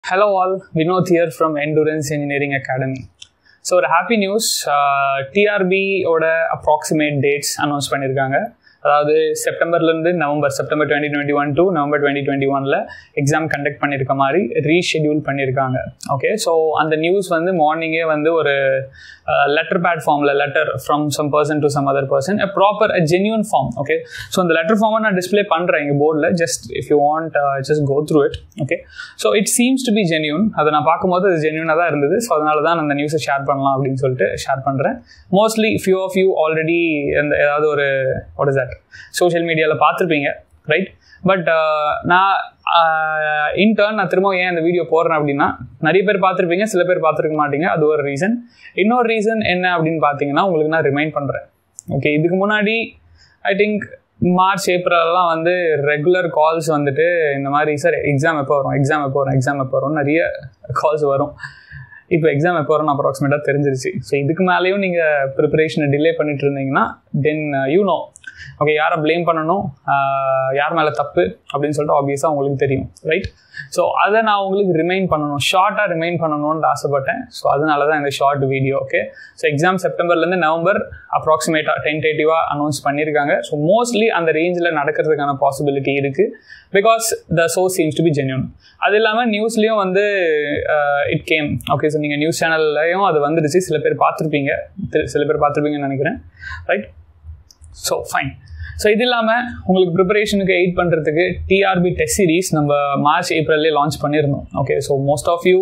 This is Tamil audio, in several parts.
Hello all, Vinod here from Endurance Engineering Academy. So ஒரு ஹாப்பி நியூஸ் டிஆர்பியோட அப்ராக்சிமேட் டேட்ஸ் அனௌன்ஸ் பண்ணியிருக்காங்க அதாவது செப்டம்பர்லேருந்து November September twenty twenty one to November twenty twenty ஒனில் எக்ஸாம் கண்டக்ட் பண்ணியிருக்க மாதிரி ரீஷெடியூல் பண்ணியிருக்காங்க ஓகே ஸோ அந்த நியூஸ் வந்து மார்னிங்கே வந்து ஒரு லெட்டர் பேட் ஃபார்மில் letter from some person to some other person a proper a genuine form okay so அந்த லெட்டர் ஃபார்மை நான் டிஸ்பிளே பண்ணுறேன் எங்கள் போர்டில் just if you want just go through it okay so it seems to be genuine அதை நான் பார்க்கும்போது அது ஜென்யூனாக தான் இருந்தது ஸோ அதனால தான் நான் அந்த நியூஸை ஷேர் பண்ணலாம் அப்படின்னு சொல்லிட்டு ஷேர் பண்ணுறேன் mostly few of you already அந்த ஏதாவது ஒரு வாட் இஸ் தட் சோஷியல் மீடியாவில் பார்த்துருப்பீங்க ரைட் பட் நான் இன்டர்ன் நான் திரும்ப ஏன் அந்த வீடியோ போடுறேன் அப்படின்னா நிறைய பேர் பார்த்துருப்பீங்க சில பேர் பார்த்துருக்க மாட்டீங்க அது ஒரு ரீசன் இன்னொரு ரீசன் என்ன அப்படின்னு பார்த்தீங்கன்னா உங்களுக்கு நான் ரிமைண்ட் பண்ணுறேன் ஓகே இதுக்கு முன்னாடி ஐ திங்க் மார்ச் ஏப்ரல்லாம் வந்து ரெகுலர் கால்ஸ் வந்துட்டு இந்த மாதிரி சார் எக்ஸாம் எப்போ வரும் எக்ஸாம் எப்போ வரும் எக்ஸாம் எப்போ வரும் நிறைய கால்ஸ் வரும் இப்போ எக்ஸாம் எப்போ வரும்னு அப்ராக்சிமேட்டாக தெரிஞ்சிருச்சு ஸோ இதுக்கு மேலேயும் நீங்கள் ப்ரிப்பரேஷனை டிலே பண்ணிட்டு இருந்தீங்கன்னா தென் யூ நோ ஓகே யாரை ப்ளேம் பண்ணணும் யார் மேலே தப்பு அப்படின்னு சொல்லிட்டு ஆப்வியஸாக உங்களுக்கு தெரியும் ரைட் ஸோ அதை நான் உங்களுக்கு ரிமைன் பண்ணணும் ஷார்ட்டாக ரிமைன் பண்ணணும்னு ஆசைப்பட்டேன் ஸோ அதனால தான் இந்த short video okay so exam செப்டம்பர்லேருந்து நவம்பர் அப்ராக்சிமேட்டாக டென்டேட்டிவாக அனௌன்ஸ் பண்ணியிருக்காங்க ஸோ மோஸ்ட்லி அந்த ரேஞ்சில் நடக்கிறதுக்கான பாசிபிலிட்டி இருக்குது because the source seems to be genuine அது இல்லாமல் நியூஸ்லேயும் வந்து இட் கேம் ஓகே ஸோ நீங்கள் நியூஸ் சேனல்லையும் அது வந்துடுச்சு சில பேர் பார்த்துருப்பீங்க சில பேர் பார்த்துருப்பீங்கன்னு நினைக்கிறேன் ரைட் ஸோ ஃபைன் ஸோ இது இல்லாமல் உங்களுக்கு ப்ரிப்பரேஷனுக்கு எயிட் பண்ணுறதுக்கு டிஆர்பி டெஸ்ட் சீரீஸ் நம்ம மார்ச் ஏப்ரல்லே லான்ச் பண்ணியிருந்தோம் okay so most of you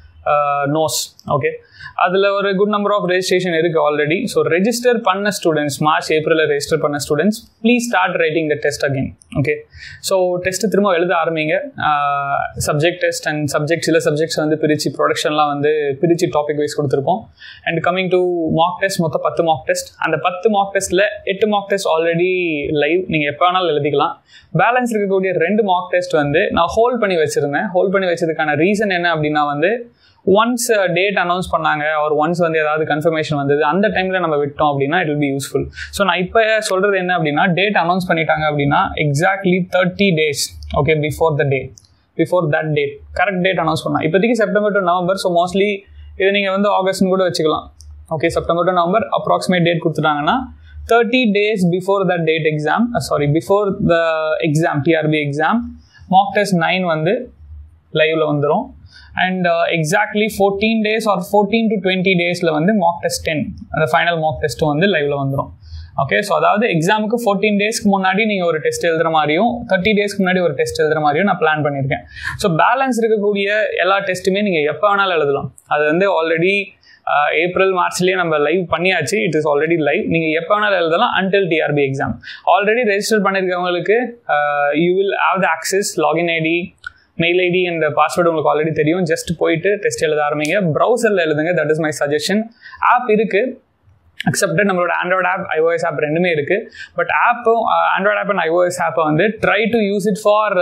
knows okay அதில் ஒரு குட் நம்பர் ஆஃப் ரெஜிஸ்ட்ரேஷன் இருக்குது ஆல்ரெடி ஸோ ரெஜிஸ்டர் பண்ண ஸ்டூடெண்ட்ஸ் மார்ச் ஏப்ரலில் ரெஜிஸ்டர் பண்ண students please start writing the test again okay so test திரும்ப எழுத ஆரம்பிங்க சப்ஜெக்ட் டெஸ்ட் அண்ட் சப்ஜெக்ட் சில சப்ஜெக்ட்ஸ் வந்து பிரித்து ப்ரொடக்ஷன்லாம் வந்து பிரித்து டாபிக் வைஸ் கொடுத்துருப்போம் and coming to mark test மொத்தம் பத்து மார்க் டெஸ்ட் அந்த பத்து மார்க் டெஸ்ட்டில் எட்டு மார்க் டெஸ்ட் ஆல்ரெடி லைவ் நீங்கள் எப்போ வேணாலும் எழுதிக்கலாம் பேலன்ஸ் இருக்கக்கூடிய ரெண்டு மார்க் டெஸ்ட் வந்து நான் ஹோல்ட் பண்ணி வச்சுருந்தேன் ஹோல்ட் பண்ணி வச்சதுக்கான ரீசன் என்ன அப்படின்னா வந்து ஒன்ஸ் டேட் அனௌன்ஸ் பண்ணாங்க ஒரு ஒன்ஸ் வந்து ஏதாவது கன்ஃபர்மேஷன் வந்தது அந்த டைமில் நம்ம விட்டோம் அப்படின்னா it will be useful so நான் இப்போ சொல்கிறது என்ன அப்படின்னா டேட் அனௌன்ஸ் பண்ணிட்டாங்க அப்படின்னா exactly thirty days okay before the day before that date correct date announce பண்ணலாம் இப்போதைக்கு September to November so mostly இது நீங்கள் வந்து ஆகஸ்ட்னு கூட வச்சுக்கலாம் okay September to November approximate date கொடுத்துட்டாங்கன்னா thirty days before the date exam sorry before the exam TRP exam mock test nine வந்து லைவ்ல வந்துடும் and exactly fourteen days or fourteen to twenty டேஸில் வந்து மாக் டெஸ்ட் டென் அந்த ஃபைனல் மாக் டெஸ்ட்டும் வந்து லைவ்ல வந்துடும் ஓகே ஸோ அதாவது எக்ஸாமுக்கு ஃபோர்டீன் டேஸ்க்கு முன்னாடி நீங்கள் ஒரு டெஸ்ட் எழுதுற மாதிரியும் தேர்ட்டி டேஸ்க்கு முன்னாடி ஒரு டெஸ்ட் எழுதுற மாதிரியும் நான் பிளான் பண்ணியிருக்கேன் ஸோ பேலன்ஸ் இருக்கக்கூடிய எல்லா டெஸ்ட்டுமே நீங்கள் எப்போ வேணாலும் எழுதலாம் அது வந்து ஆல்ரெடி ஏப்ரல் மார்ச்லேயே நம்ம லைவ் பண்ணியாச்சு இட் இஸ் ஆல்ரெடி லைவ் நீங்கள் எப்போ வேணாலும் எழுதலாம் until TRP exam already register பண்ணியிருக்கவங்களுக்கு you will have the access login ID mail ID and password உங்களுக்கு ஆல்ரெடி தெரியும் ஜஸ்ட் போயிட்டு டெஸ்ட் எழுத ஆரம்பிங்க ப்ரௌசரில் எழுதுங்க that is my suggestion app இருக்குது அக்செப்டட் நம்மளோட ஆண்ட்ராய்ட் ஆப் ஐஓஎஸ் ஆப் ரெண்டுமே இருக்குது பட் ஆப்பும் ஆண்ட்ராய்ட் ஆப் அண்ட் ஐஓஎஸ் ஆப்பை வந்து try to use it for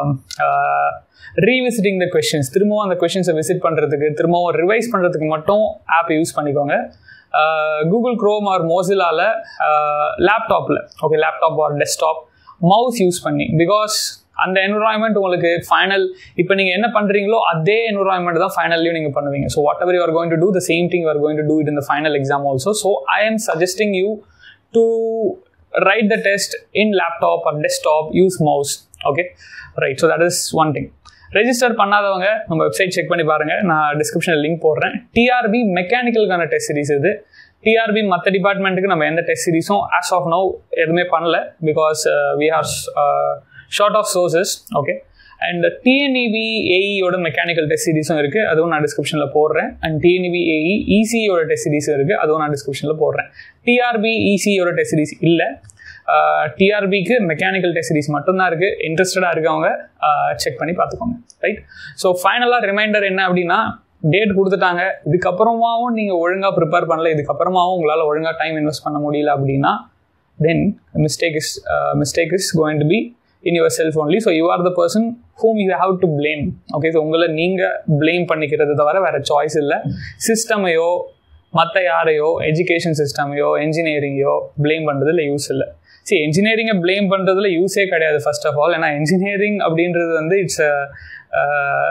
revisiting the questions திரும்பவும் அந்த கொஷின்ஸை விசிட் பண்ணுறதுக்கு திரும்பவும் ரிவைஸ் பண்ணுறதுக்கு மட்டும் ஆப் யூஸ் பண்ணிக்கோங்க கூகுள் க்ரோம் ஆர் மோசிலாவில் லேப்டாப்பில் okay laptop or desktop mouse use பண்ணி பிகாஸ் அந்த என்வரான்மெண்ட் உங்களுக்கு ஃபைனல் இப்போ நீங்கள் என்ன பண்ணுறீங்களோ அதே என்வரான்மெண்ட் தான் ஃபைனல்லையும் நீங்கள் பண்ணுவீங்க so whatever you are going to do the same thing or going to do it இந்த final exam also so I am suggesting you to write the test in laptop or desktop use mouse okay right so that is one thing register பண்ணாதவங்க நம்ம வெப்சைட் செக் பண்ணி பாருங்கள் நான் டிஸ்கிரிப்ஷனில் லிங்க் போடுறேன் டிஆர்பி மெக்கானிக்கலுக்கான டெஸ்ட் சீரிஸ் இது டிஆர்பி மற்ற டிபார்ட்மெண்ட்டுக்கு நம்ம எந்த டெஸ்ட் சீரிஸும் ஆஸ் ஆஃப் நோ எதுவுமே பண்ணல because we are short of sources okay and TNEB ஏஇயோட மெக்கானிக்கல் டெஸ்ட் சீரிஸும் இருக்குது அதுவும் நான் டிஸ்கிரிப்ஷனில் போடுறேன் அண்ட் டிஎன்இபி ஏஇ இசியோட டெஸ்ட் சீரிஸும் இருக்குது அதுவும் நான் டிஸ்கிரிப்ஷனில் போடுறேன் டிஆர்பி இசியோட டெஸ்ட் சீரிஸ் இல்லை டிஆர்பிக்கு மெக்கானிக்கல் டெஸ்ட் சீரிஸ் மட்டும்தான் இருக்குது இன்ட்ரெஸ்டடாக இருக்கவங்க செக் பண்ணி பார்த்துக்கோங்க ரைட் ஸோ ஃபைனலாக ரிமைண்டர் என்ன அப்படின்னா டேட் கொடுத்துட்டாங்க இதுக்கப்புறமாவும் நீங்கள் ஒழுங்காக ப்ரிப்பேர் பண்ணல இதுக்கப்புறமாவும் உங்களால் ஒழுங்காக டைம் இன்வெஸ்ட் பண்ண முடியல அப்படின்னா then mistake is mistake is going to be in yourself only so you are the person whom you have to blame okay so உங்களை நீங்கள் பிளேம் பண்ணிக்கிறது தவிர வேறு சாய்ஸ் இல்லை சிஸ்டமையோ மற்ற யாரையோ எஜுகேஷன் சிஸ்டமையோ என்ஜினியரிங்கையோ பிளேம் பண்ணுறதுல யூஸ் இல்லை சரி என்ஜினியரிங்கை பிளேம் பண்ணுறதுல யூஸே கிடையாது ஃபர்ஸ்ட் ஆஃப் ஆல் ஏன்னா என்ஜினியரிங் அப்படின்றது வந்து it's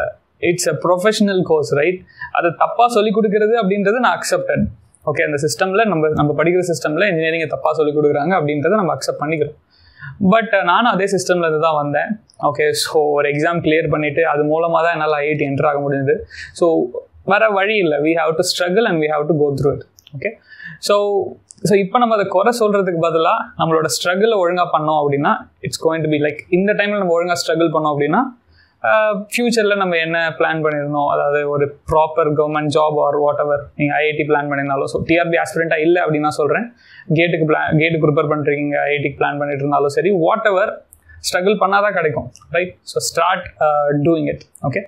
it's a professional course right அதை தப்பாக சொல்லிக் கொடுக்கறது அப்படின்றது நான் அக்செப்டட் ஓகே அந்த சிஸ்டமில் நம்ம நம்ம படிக்கிற சிஸ்டமில் இன்ஜினியரிங்கை தப்பாக சொல்லிக் கொடுக்குறாங்க அப்படின்றத நம்ம அக்செப்ட் பண்ணிக்கிறோம் பட் நானும் அதே சிஸ்டமில் இருந்து தான் வந்தேன் ஓகே ஸோ ஒரு எக்ஸாம் கிளியர் பண்ணிவிட்டு அது மூலமாக தான் என்னால் ஐஐடி என்டர் ஆக முடியுது ஸோ வர வழி இல்லை we have to struggle and we have to go through it okay so so இப்போ நம்ம அதை குறை சொல்கிறதுக்கு பதிலாக நம்மளோட ஸ்ட்ரகிளை ஒழுங்காக பண்ணோம் அப்படின்னா it's going to be like இந்த டைமில் நம்ம ஒழுங்காக ஸ்ட்ரகிள் பண்ணோம் அப்படின்னா ஃப்யூச்சரில் நம்ம என்ன பிளான் பண்ணியிருந்தோம் அதாவது ஒரு proper government job or whatever நீங்கள் ஐஐடி பிளான் பண்ணியிருந்தாலும் ஸோ டிஆர்பி ஆஸ்பிரண்ட்டாக இல்லை அப்படின்னு நான் சொல்கிறேன் கேட்டுக்கு பிளான் கேட்டுக்கு ப்ரிப்பேர் பண்ணுறீங்க ஐஐடிக்கு பிளான் பண்ணிட்டு இருந்தாலும் சரி வாட் எவர் ஸ்ட்ரகிள் பண்ணாதான் கிடைக்கும் right so start doing it okay